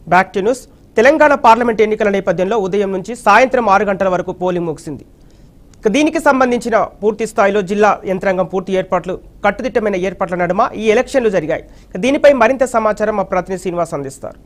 back to news Telangana parliament ఎన్నికల నేపథ్యంలో ఉదయం నుంచి సాయంత్రం ఆరు గంటల వరకు పోలింగ్ ముగిసింది ఇక దీనికి సంబంధించిన పూర్తి స్థాయిలో జిల్లా యంత్రాంగం పూర్తి ఏర్పాట్లు కట్టుదిట్టమైన ఏర్పాట్ల నడుమ ఈ ఎలక్షన్లు జరిగాయి ఇక దీనిపై మరింత సమాచారం మా ప్రతినిధి శ్రీనివాస్ అందిస్తారు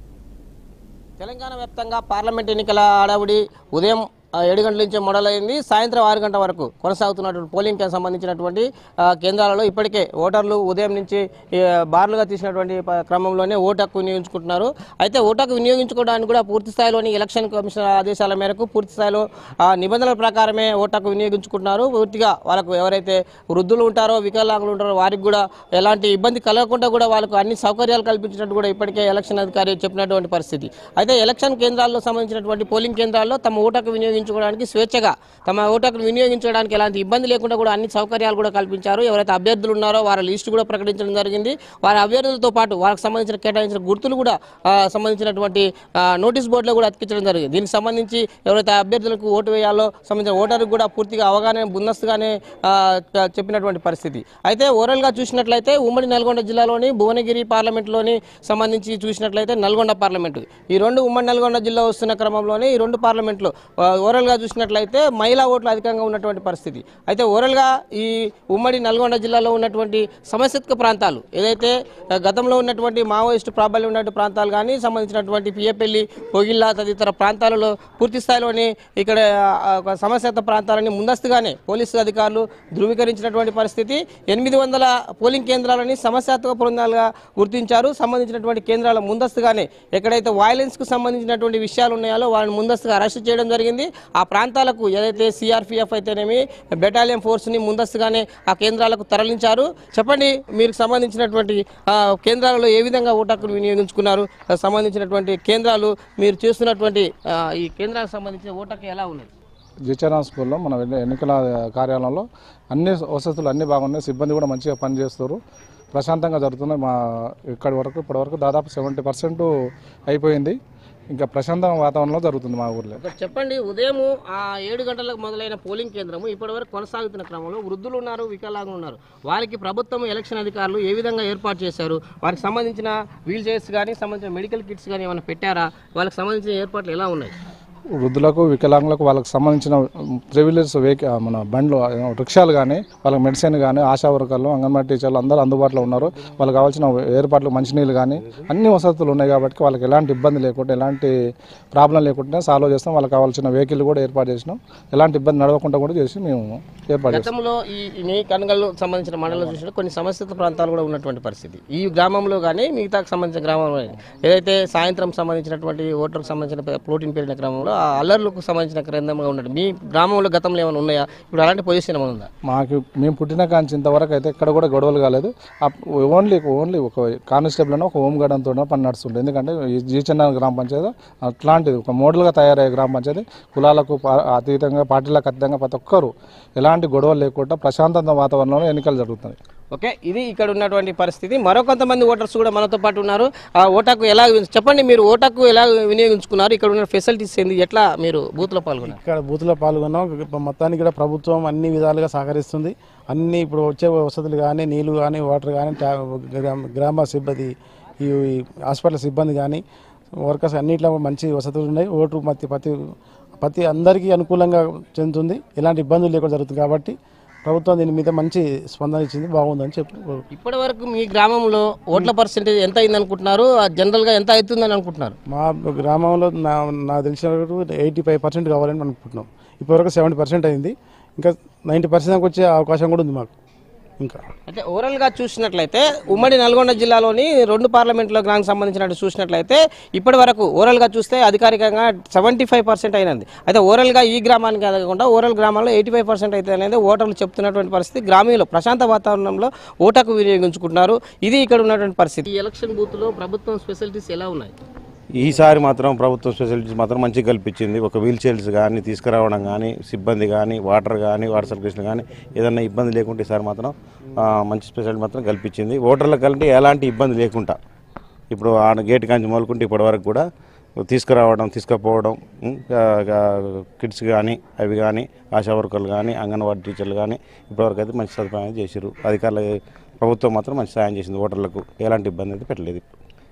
తెలంగాణ వ్యాప్తంగా పార్లమెంట్ ఎన్నికల హడావుడి ఉదయం ఆ, ఏడు గంటల నుంచి మొదలైంది సాయంత్రం ఆరు గంటల వరకు కొనసాగుతున్నటువంటి పోలింగ్కి సంబంధించినటువంటి ఆ, కేంద్రాలలో ఇప్పటికే ఓటర్లు ఉదయం నుంచి ఈ, బార్లుగా తీసినటువంటి ప- క్రమంలోనే ఓటు హక్కు వినియోగించుకుంటున్నారు అయితే ఓటు హక్కు వినియోగించుకోవడానికి కూడా పూర్తి స్థాయిలోని ఎలక్షన్ కమిషన్ ఆదేశాల మేరకు పూర్తి స్థాయిలో ఆ, నిబంధనల ప్రకారమే ఓటు హక్కు వినియోగించుకుంటున్నారు పూర్తిగా వాళ్ళకు ఎవరైతే వృద్ధులు ఉంటారో వికలాంగులు ఉంటారో వారికి కూడా ఎలాంటి ఇబ్బంది కలగకుండా కూడా వాళ్ళకు అన్ని సౌకర్యాలు కల్పించినట్టు కూడా ఇప్పటికే ఎలక్షన్ అధికారి చెప్పినటువంటి పరిస్థితి అయితే ఎలక్షన్ కేంద్రాల్లో సంబంధించినటువంటి పోలింగ్ కేంద్రాల్లో తమ ఓటకు వినియోగించుకోవడానికి స్వేచ్ఛగా తమ ఓటకు వినియోగించడానికి ఎలాంటి ఇబ్బంది లేకుండా కూడా అన్ని సౌకర్యాలు కూడా కల్పించారు ఎవరైతే అభ్యర్థులు ఉన్నారో వారి లిస్టు కూడా ప్రకటించడం జరిగింది వారి అభ్యర్థులతో పాటు వారికి సంబంధించిన కేటాయించిన గుర్తులు కూడా ఆ, సంబంధించినటువంటి ఆ, నోటీస్ బోర్డులో కూడా అతికించడం జరిగింది దీనికి సంబంధించి ఎవరైతే అభ్యర్థులకు ఓటు వేయాలో సంబంధించిన ఓటర్కి కూడా పూర్తిగా అవగాహన ముందస్తుగానే ఆ, చ- చెప్పినటువంటి పరిస్థితి అయితే ఓవరాల్గా చూసినట్లయితే ఉమ్మడి నల్గొండ జిల్లాలోని భువనగిరి పార్లమెంట్లోని సంబంధించి చూసినట్లయితే నల్గొండ పార్లమెంటు ఈ రెండు ఉమ్మడి నల్గొండ జిల్లా వస్తున్న క్రమంలోనే ఈ రెండు పార్లమెంట్లు ఆ, ఓవరాల్గా చూసినట్లయితే మహిళా ఓట్లు అధికంగా ఉన్నటువంటి పరిస్థితి అయితే ఓవరాల్గా ఈ ఉమ్మడి నల్గొండ జిల్లాలో ఉన్నటువంటి సమస్యత్క ప్రాంతాలు ఏదైతే ఆ, గతంలో ఉన్నటువంటి మావోయిస్టు ప్రాబల్యం ఉన్నటువంటి ప్రాంతాలు కానీ సంబంధించినటువంటి పియ్యపల్లి పొగిల్లా తదితర ప్రాంతాలలో పూర్తి స్థాయిలోని ఇక్కడ ఆ, ఒక సమస్యాత్మక ప్రాంతాలని ముందస్తుగానే పోలీసు అధికారులు ధృవీకరించినటువంటి పరిస్థితి ఎనిమిది వందల పోలింగ్ కేంద్రాలని సమస్యాత్మక బృందాలుగా గుర్తించారు సంబంధించినటువంటి కేంద్రాల ముందస్తుగానే ఎక్కడైతే వైలెన్స్ కు సంబంధించినటువంటి విషయాలు ఉన్నాయో వాళ్ళని ముందస్తుగా అరెస్ట్ చేయడం జరిగింది ఆ ప్రాంతాలకు ఏదైతే సిఆర్పిఎఫ్ అయితేనేమి బెటాలియన్ ఫోర్స్ ని ముందస్తుగానే ఆ కేంద్రాలకు తరలించారు చెప్పండి మీకు సంబంధించినటువంటి ఆ, కేంద్రాలలో ఏ విధంగా ఓటాకులు వినియోగించుకున్నారు ఆ, సంబంధించినటువంటి కేంద్రాలు మీరు చేస్తున్నటువంటి ఆ, ఈ కేంద్రాలకు సంబంధించిన ఓటకు ఎలా ఉన్నాయి జిచరా స్కూల్లో మన ఎన్ని- ఎన్నికల కార్యాలయంలో అన్ని వసతులు అన్ని బాగున్నాయి సిబ్బంది కూడా మంచిగా పనిచేస్తారు ప్రశాంతంగా జరుగుతున్నాయి మా ఇక్కడి వరకు ఇప్పటి వరకు దాదాపు సెవెంటీ పర్సెంట్ అయిపోయింది ఇంకా ప్రశాంతమైన వాతావరణంలో జరుగుతుంది మా ఊర్లో ఒకటి చెప్పండి ఉదయం ఆ ఏడు గంటలకు మొదలైన పోలింగ్ కేంద్రము ఇప్పటివరకు కొనసాగుతున్న క్రమంలో వృద్ధులు ఉన్నారు వికలాంగులు ఉన్నారు వారికి ప్రభుత్వం ఎలక్షన్ అధికారులు ఏ విధంగా ఏర్పాటు చేశారు వారికి సంబంధించిన వీల్ చైర్స్ కానీ సంబంధించిన మెడికల్ కిట్స్ కానీ ఏమైనా పెట్టారా వాళ్ళకి సంబంధించిన ఏర్పాట్లు ఎలా ఉన్నాయి వృద్ధులకు వికలాంగులకు వాళ్ళకి సంబంధించిన ప్రివిలేజ్ వెహికల్ మన బండ్లు ఆ, రిక్షాలు కానీ వాళ్ళకి మెడిసిన్ కానీ ఆశా వర్కర్లు అంగన్వాడీ టీచర్లు అందరూ అందుబాటులో ఉన్నారు వాళ్ళకి కావాల్సిన ఏర్పాట్లు మంచినీళ్ళు కానీ అన్ని వసతులు ఉన్నాయి కాబట్టి వాళ్ళకి ఎలాంటి ఇబ్బంది లేకుండా ఎలాంటి ప్రాబ్లం లేకుండా సాల్వ్ చేస్తాం వాళ్ళకి కావాల్సిన వెహికల్ కూడా ఏర్పాటు చేసినాం ఎలాంటి ఇబ్బంది నడవకుండా కూడా చేసి మేము ఏర్పాటు చేస్తాం గతంలో ఈ ఈ మీ కనగల్లో సంబంధించిన మండలం చూసిన కొన్ని సమస్యత ప్రాంతాలు కూడా ఉన్నటువంటి పరిస్థితి ఈ గ్రామంలో కానీ మిగతా సంబంధించిన గ్రామంలో కానీ ఏదైతే సాయంత్రం సంబంధించినటువంటి ఓటర్కి సంబంధించిన ప్రోటీన్ పెరిగిన క్రమంలో ఆ అల్లర్లకు సంబంధించిన కేంద్రంగా ఉన్నట్టు మీ గ్రామంలో గతంలో ఏమైనా ఉన్నాయా ఇప్పుడు అలాంటి పొజిషన్ ఏమైనా ఉందా మాకు మేము పుట్టిన కాంచి ఇంతవరకు అయితే ఎక్కడ కూడా గొడవలు కాలేదు ఓన్లీ ఓన్లీ ఒక కానిస్టేబుల్ అని ఒక హోమ్ గార్డ్ అంతా పని నడుస్తుండే ఎందుకంటే ఈ జీచన్న గ్రామ పంచాయతీ అట్లాంటిది ఒక మోడల్గా తయారయ్యే గ్రామ పంచాయతీ కులాలకు పా- అతీతంగా పార్టీలకు అతీతంగా ప్రతి ఒక్కరు ఎలాంటి గొడవలు లేకుండా ప్రశాంతత వాతావరణంలో ఎన్నికలు జరుగుతున్నాయి ఓకే ఇది ఇక్కడ ఉన్నటువంటి పరిస్థితి మరో కొంతమంది ఓటర్స్ కూడా మనతో పాటు ఉన్నారు ఆ ఓటాకు ఎలా చెప్పండి మీరు ఓటాకు ఎలా వినియోగించుకున్నారు ఇక్కడ ఉన్న ఫెసిలిటీస్ ఏంది ఎట్లా మీరు బూత్లో పాల్గొన్నారు ఇక్కడ బూత్లో పాల్గొన్నాం ఇప్పుడు మొత్తానికి కూడా ప్రభుత్వం అన్ని విధాలుగా సహకరిస్తుంది అన్ని ఇప్పుడు వచ్చే వసతులు కానీ నీళ్లు కానీ వాటర్ కానీ ట్యా- గ్రామ- గ్రామ సిబ్బంది ఈ ఈ హాస్పిటల్ సిబ్బంది కానీ వర్కర్స్ అన్నిట్లో మంచి వసతులు ఉన్నాయి ఓటు ప్రతి ప్రతి ప్రతి అందరికీ అనుకూలంగా చెందుతుంది ఎలాంటి ఇబ్బందులు లేకుండా జరుగుతుంది కాబట్టి ప్రభుత్వం దీని మీద మంచి స్పందన ఇచ్చింది బాగుందని చెప్పి ఇప్పటి వరకు మీ గ్రామంలో ఓట్ల పర్సెంటేజ్ ఎంత అయింది అనుకుంటున్నారు జనరల్గా ఎంత అవుతుందని అనుకుంటున్నారు మా గ్రామంలో నా నాకు తెలిసిన ఎయిటీ ఫైవ్ పర్సెంట్ కావాలని అనుకుంటున్నాం ఇప్పటివరకు సెవెంటీ పర్సెంట్ అయింది ఇంకా నైంటీ పర్సెంట్ వచ్చే అవకాశం కూడా ఉంది మాకు ఇంకా అయితే ఓవరాల్గా చూసినట్లయితే ఉమ్మడి నల్గొండ జిల్లాలోని రెండు పార్లమెంట్లో గ్రాంకి సంబంధించినట్టు చూసినట్లయితే ఇప్పటి వరకు ఓవరాల్గా చూస్తే అధికారికంగా సెవెంటీ ఫైవ్ పర్సెంట్ అయినది అయితే ఓవరాల్గా ఈ గ్రామానికి కాకుండా ఓవరాల్ గ్రామాల్లో ఎయిటీ ఫైవ్ పర్సెంట్ అయితే అనేది ఓటర్లు చెప్తున్నటువంటి పరిస్థితి గ్రామీణలో ప్రశాంత వాతావరణంలో ఓటకు వినియోగించుకుంటున్నారు ఇది ఇక్కడ ఉన్నటువంటి పరిస్థితి ఈ ఎలక్షన్ బూత్లో ప్రభుత్వం స్పెషాలిటీస్ ఎలా ఉన్నాయి ఈసారి మాత్రం ప్రభుత్వం ఫెసిలిటీస్ మాత్రం మంచిగా కల్పించింది ఒక వీల్ చైర్స్ కానీ తీసుకురావడం కానీ సిబ్బంది కానీ వాటర్ కానీ వాటర్ సర్క్యులేషన్ కానీ ఏదైనా ఇబ్బంది లేకుంటే ఈసారి మాత్రం ఆ, మంచి స్పెషాలిటీ మాత్రం కల్పించింది ఓటర్లకు కంటే ఎలాంటి ఇబ్బంది లేకుండా ఇప్పుడు ఆ గేట్ కాంచి మొదలుకుంటే ఇప్పటి వరకు కూడా తీసుకురావడం తీసుకుపోవడం ఉం, ఆ, ఆ, కిడ్స్ కానీ అవి కానీ ఆశా వర్కర్లు కానీ అంగన్వాడీ టీచర్లు కానీ ఇప్పటివరకు అయితే మంచి సదుపాయం చేశారు అధికారులు ప్రభుత్వం మాత్రం మంచి సాయం చేసింది ఓటర్లకు ఎలాంటి ఇబ్బంది అయితే పెట్టలేదు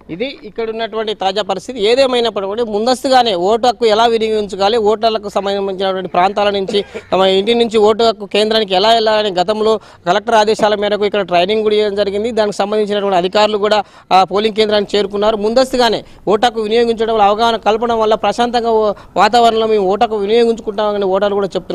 ఇది ఇక్కడ ఉన్నటువంటి తాజా పరిస్థితి ఏదేమైనప్పటికీ కూడా ముందస్తుగానే ఓటు హక్కు ఎలా వినియోగించుకోవాలి ఓటర్లకు సంబంధించినటువంటి ప్రాంతాల నుంచి తమ ఇంటి నుంచి ఓటు హక్కు కేంద్రానికి ఎలా వెళ్ళాలని గతంలో కలెక్టర్ ఆదేశాల మేరకు ఇక్కడ ట్రైనింగ్ కూడా ఇవ్వడం జరిగింది దానికి సంబంధించినటువంటి అధికారులు కూడా ఆ పోలింగ్ కేంద్రానికి చేరుకున్నారు ముందస్తుగానే ఓటు హక్కు వినియోగించడం వల్ల అవగాహన కల్పడం వల్ల ప్రశాంతంగా ఓ- వాతావరణంలో మేము ఓటు హక్కు వినియోగించుకుంటామని ఓటర్లు కూడా చెప్తున్నారు